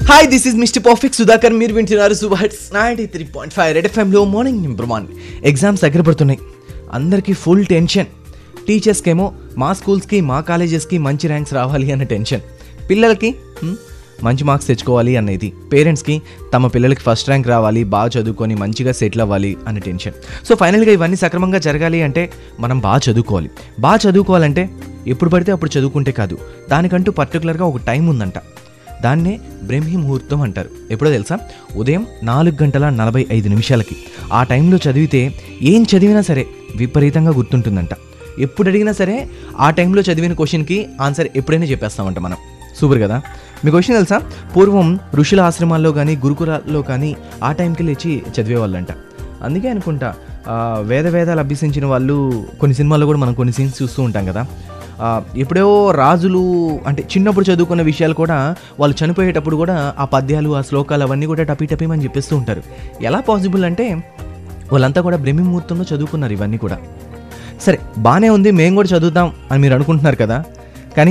hi this is mister perfect Sudhakar మీరు వింటున్నారు super hits ninety three point five red ఎఫ్ఎంలో morning improvement exams దగ్గర పడుతున్నాయి అందరికీ ఫుల్ టెన్షన్ టీచర్స్కి ఏమో మా స్కూల్స్కి మా కాలేజెస్కి మంచి ర్యాంక్స్ రావాలి అన్న టెన్షన్ పిల్లలకి హ్మ్, మంచి మార్క్స్ తెచ్చుకోవాలి అనేది పేరెంట్స్కి తమ పిల్లలకి ఫస్ట్ ర్యాంక్ రావాలి బాగా చదువుకొని మంచిగా సెటిల్ అవ్వాలి అనే టెన్షన్ సో ఫైనల్గా ఇవన్నీ సక్రమంగా జరగాలి అంటే మనం బాగా చదువుకోవాలి బాగా చదువుకోవాలంటే ఎప్పుడు పడితే అప్పుడు చదువుకుంటే కాదు దానికంటూ పర్టికులర్గా ఒక టైం ఉందంట దాన్నే బ్రహ్మి ముహూర్తం అంటారు ఎప్పుడో తెలుసా ఉదయం నాలుగు గంటల నలభై ఐదు నిమిషాలకి ఆ టైంలో చదివితే ఏం చదివినా సరే విపరీతంగా గుర్తుంటుందంట ఎప్పుడు అడిగినా సరే ఆ టైంలో చదివిన క్వశ్చన్కి ఆన్సర్ ఎప్పుడైనా చెప్పేస్తామంట మనం సూపర్ కదా మీ క్వశ్చన్ తెలుసా పూర్వం ఋషుల ఆశ్రమాల్లో కానీ గురుకులాల్లో కానీ ఆ టైంకి లేచి చదివేవాళ్ళంట అందుకే అనుకుంటా ఆ, వేద వేదాలు అభ్యసించిన వాళ్ళు కొన్ని సినిమాల్లో కూడా మనం కొన్ని సీన్స్ చూస్తూ ఉంటాం కదా ఆ, ఎప్పుడో రాజులు అంటే చిన్నప్పుడు చదువుకున్న విషయాలు కూడా వాళ్ళు చనిపోయేటప్పుడు కూడా ఆ పద్యాలు ఆ శ్లోకాలు అవన్నీ కూడా టపీ టపీమని చెప్పేస్తూ ఉంటారు ఎలా పాసిబుల్ అంటే వాళ్ళంతా కూడా బ్రహ్మి ముహూర్తంలో చదువుకున్నారు ఇవన్నీ కూడా సరే బాగానే ఉంది మేము కూడా చదువుతాం అని మీరు అనుకుంటున్నారు కదా కానీ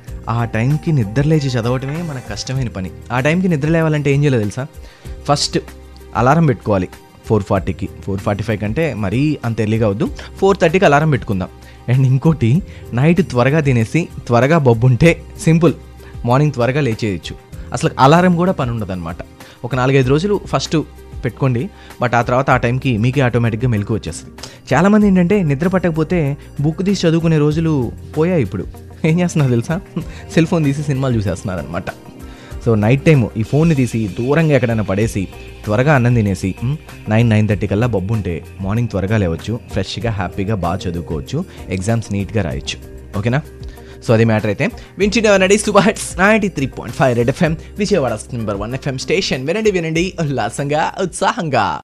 ఆ టైంకి నిద్ర లేచి చదవటమే మనకు కష్టమైన పని ఆ టైంకి నిద్ర లేవాలంటే ఏం చేయాలో తెలుసా ఫస్ట్ అలారం పెట్టుకోవాలి ఫోర్ ఫార్టీకి ఫోర్ ఫార్టీ ఫైవ్ కంటే మరీ అంత ఎర్లీగా వద్దు ఫోర్ థర్టీకి అలారం పెట్టుకుందాం అండ్ ఇంకోటి నైట్ త్వరగా తినేసి త్వరగా బొబ్బుంటే సింపుల్ మార్నింగ్ త్వరగా లేచేయచ్చు అసలు అలారం కూడా పని ఉండదన్నమాట ఒక నాలుగైదు రోజులు ఫస్ట్ పెట్టుకోండి బట్ ఆ తర్వాత ఆ టైంకి మీకే ఆటోమేటిక్గా మెలకు వచ్చేస్తుంది చాలామంది ఏంటంటే నిద్ర పట్టకపోతే బుక్ తీసి చదువుకునే రోజులు పోయాయి ఇప్పుడు ఏం చేస్తున్నారు తెలుసా సెల్ ఫోన్ తీసి సినిమాలు చూసేస్తున్నారు అనమాట సో నైట్ టైం ఈ ఫోన్ని తీసి దూరంగా ఎక్కడైనా పడేసి త్వరగా అన్నం తినేసి నైన్ నైన్ థర్టీ కల్లా బొబ్బుంటే మార్నింగ్ త్వరగా లేవచ్చు ఫ్రెష్గా హ్యాపీగా బాగా చదువుకోవచ్చు ఎగ్జామ్స్ నీట్గా రాయొచ్చు ఓకేనా సో అది మ్యాటర్ అయితే వింటున్న వినండి super hits ninety three point five red FM Vijayawada number one FM station వినండి వినండి ఉల్లాసంగా ఉత్సాహంగా